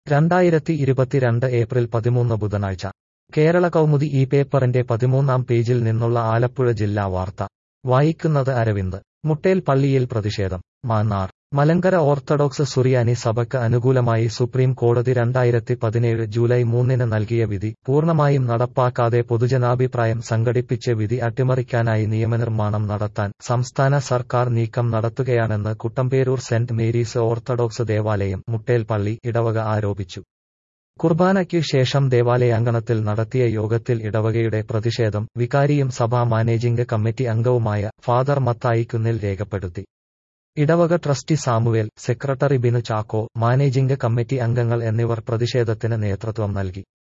രണ്ടായിരത്തി ഇരുപത്തിരണ്ട് ഏപ്രിൽ പതിമൂന്ന് ബുധനാഴ്ച കേരള കൗമുദി ഈ പേപ്പറിന്റെ പതിമൂന്നാം പേജിൽ നിന്നുള്ള ആലപ്പുഴ ജില്ലാ വാർത്ത വായിക്കുന്നത് അരവിന്ദ് മുട്ടേൽ പള്ളിയിൽ പ്രതിഷേധം മാന്നാർ മലങ്കര ഓർത്തഡോക്സ് സുറിയാനി സഭയ്ക്ക് അനുകൂലമായി സുപ്രീം കോടതി രണ്ടായിരത്തി പതിനേഴ് ജൂലൈ മൂന്നിന് നൽകിയ വിധി പൂർണ്ണമായും നടപ്പാക്കാതെ പൊതുജനാഭിപ്രായം സംഘടിപ്പിച്ച് വിധി അട്ടിമറിക്കാനായി നിയമനിർമ്മാണം നടത്താൻ സംസ്ഥാന സർക്കാർ നീക്കം നടത്തുകയാണെന്ന് കുട്ടമ്പേരൂർ സെന്റ് മേരീസ് ഓർത്തഡോക്സ് ദേവാലയം മുട്ടേൽ പള്ളി ഇടവക ആരോപിച്ചു കുർബാനയ്ക്കു ശേഷം ദേവാലയാങ്കണത്തിൽ നടത്തിയ യോഗത്തിൽ ഇടവകയുടെ പ്രതിഷേധം വികാരിയും സഭാ മാനേജിംഗ് കമ്മിറ്റി അംഗവുമായ ഫാദർ മത്തായിക്കുന്നിൽ രേഖപ്പെടുത്തി ഇടവക trustee Samuel secretary Binu Chacko managing committee അംഗങ്ങൾ എന്നിവർ പ്രതിഷേധത്തിന് നേതൃത്വം നൽകി